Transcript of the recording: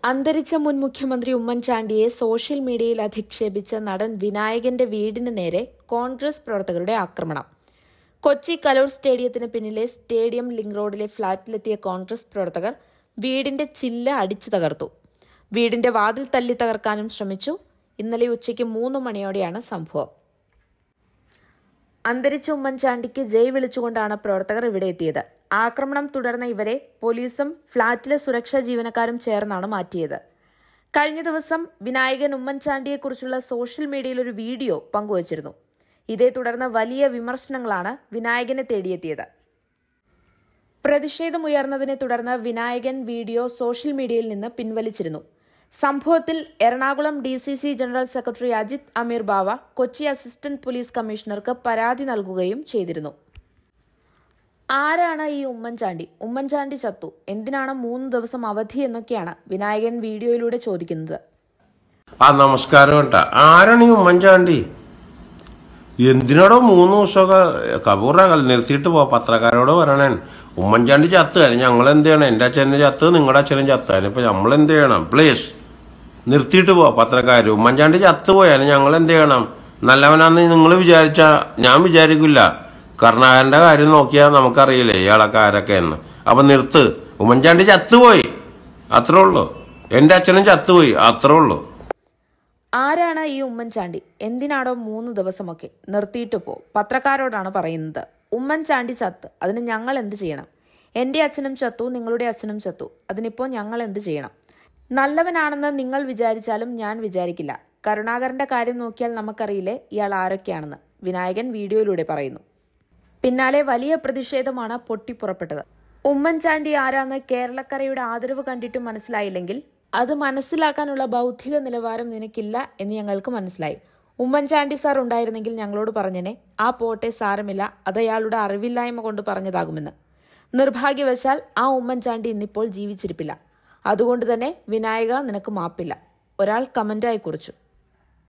അന്തരിച്ച മുൻ മുഖ്യമന്ത്രി ഉമ്മൻചാണ്ടിയെ സോഷ്യൽ മീഡിയയിൽ അധിക്ഷേപിച്ച നടൻ വിനായകന്റെ വീടിന് നേരെ കോൺഗ്രസ് പ്രവർത്തകരുടെ ആക്രമണം കൊച്ചി കലോൾ സ്റ്റേഡിയത്തിന് പിന്നിലെ സ്റ്റേഡിയം ലിങ്ക് റോഡിലെ ഫ്ളാറ്റിലെത്തിയ കോൺഗ്രസ് പ്രവർത്തകർ വീടിന്റെ ചില്ല അടിച്ചു തകർത്തു വീടിന്റെ വാതിൽ തല്ലി തകർക്കാനും ശ്രമിച്ചു ഇന്നലെ ഉച്ചയ്ക്ക് മൂന്ന് മണിയോടെയാണ് സംഭവം അന്തരിച്ച ഉമ്മൻചാണ്ടിക്ക് ജയ് വിളിച്ചുകൊണ്ടാണ് പ്രവർത്തകർ ഇവിടെ എത്തിയത് ആക്രമണം തുടർന്ന ഇവരെ പോലീസും ഫ്ളാറ്റിലെ സുരക്ഷാ ജീവനക്കാരും ചേർന്നാണ് മാറ്റിയത് കഴിഞ്ഞ ദിവസം വിനായകൻ ഉമ്മൻചാണ്ടിയെക്കുറിച്ചുള്ള സോഷ്യൽ മീഡിയയിൽ ഒരു വീഡിയോ പങ്കുവച്ചിരുന്നു ഇതേ തുടർന്ന് വലിയ വിമർശനങ്ങളാണ് വിനായകനെ തേടിയെത്തിയത് പ്രതിഷേധമുയർന്നതിനെ തുടർന്ന് വിനായകൻ വീഡിയോ സോഷ്യൽ മീഡിയയിൽ നിന്ന് പിൻവലിച്ചിരുന്നു സംഭവത്തിൽ Ernakulam D C C general secretary Ajith Ameer Bava Kochi assistant police കമ്മീഷണർക്ക് പരാതി നൽകുകയും ചെയ്തിരുന്നു ആരാണ് ഈ ഉമ്മൻചാണ്ടി ഉമ്മൻചാണ്ടി ചത്തു എന്തിനാണ് മൂന്ന് ദിവസം അവധി എന്നൊക്കെയാണ് വിനായകൻ വീഡിയോയിലൂടെ ചോദിക്കുന്നത് ആ നമസ്കാരം കേട്ടാ ആരാണ് ഈ ഉമ്മൻചാണ്ടി എന്തിനാടോ മൂന്ന് ദിവസമൊക്കെ കപൂറാകൽ നിർത്തിയിട്ട് പോ പത്രക്കാരോട് പറയണേ ഉമ്മൻചാണ്ടി ചത്ത് കാര്യം ഞങ്ങൾ എന്ത് ചെയ്യണം എന്റെ അച്ഛനും ചത്ത് നിങ്ങളുടെ അച്ഛനും ചത്ത് അതിനിപ്പോ നമ്മൾ എന്ത് ചെയ്യണം പ്ലീസ് നിർത്തിയിട്ട് പോ പത്രക്കാർ ഉമ്മൻചാണ്ടി ചത്ത് പോയാലും ഞങ്ങൾ എന്ത് ചെയ്യണം നല്ലവനാന്ന് നിങ്ങൾ വിചാരിച്ച ഞാൻ വിചാരിക്കില്ല കർണാകരന്റെ കാര്യം നോക്കിയാൽ നമുക്കറിയില്ലേ ഇയാളൊക്കെ ആരൊക്കെ എന്ന് അപ്പൊ നിർത്ത് ഉമ്മൻചാണ്ടി ചത്തുപോയി അത്രേ ഉള്ളൂ എന്റെ അച്ഛനും ചത്തുപോയി അത്രേ ഉള്ളൂ ആരാണ് ഈ ഉമ്മൻചാണ്ടി എന്തിനാണോ മൂന്ന് ദിവസമൊക്കെ നിർത്തിയിട്ട് പോ പത്രക്കാരോടാണ് പറയുന്നത് ഉമ്മൻചാണ്ടി ചത്ത് അതിന് ഞങ്ങൾ എന്ത് ചെയ്യണം എൻ്റെ അച്ഛനും ചത്തു നിങ്ങളുടെ അച്ഛനും ചത്തു അതിനിപ്പോൾ ഞങ്ങൾ എന്ത് ചെയ്യണം നല്ലവനാണെന്ന് നിങ്ങൾ വിചാരിച്ചാലും ഞാൻ വിചാരിക്കില്ല കരുണാകരന്റെ കാര്യം നോക്കിയാൽ നമുക്കറിയില്ലേ ഇയാൾ ആരൊക്കെയാണെന്ന് വിനായകൻ വീഡിയോയിലൂടെ പറയുന്നു പിന്നാലെ വലിയ പ്രതിഷേധമാണ് പൊട്ടിപ്പുറപ്പെട്ടത് ഉമ്മൻചാണ്ടി ആരാന്ന് കേരളക്കരയുടെ ആദരവ് കണ്ടിട്ട് മനസ്സിലായില്ലെങ്കിൽ അത് മനസ്സിലാക്കാനുള്ള ബൗദ്ധിക നിലവാരം നിനക്കില്ല എന്ന് ഞങ്ങൾക്ക് മനസ്സിലായി ഉമ്മൻചാണ്ടി സാർ ഉണ്ടായിരുന്നെങ്കിൽ ഞങ്ങളോട് പറഞ്ഞനെ ആ പോട്ടെ സാരമില്ല അത് അയാളുടെ അറിവില്ലായ്മ കൊണ്ട് പറഞ്ഞതാകുമെന്ന് നിർഭാഗ്യവശാൽ ആ ഉമ്മൻചാണ്ടി ഇന്നിപ്പോൾ ജീവിച്ചിരിപ്പില്ല അതുകൊണ്ട് തന്നെ വിനായക നിനക്ക് മാപ്പില്ല ഒരാൾ കമന്റായി കുറിച്ചു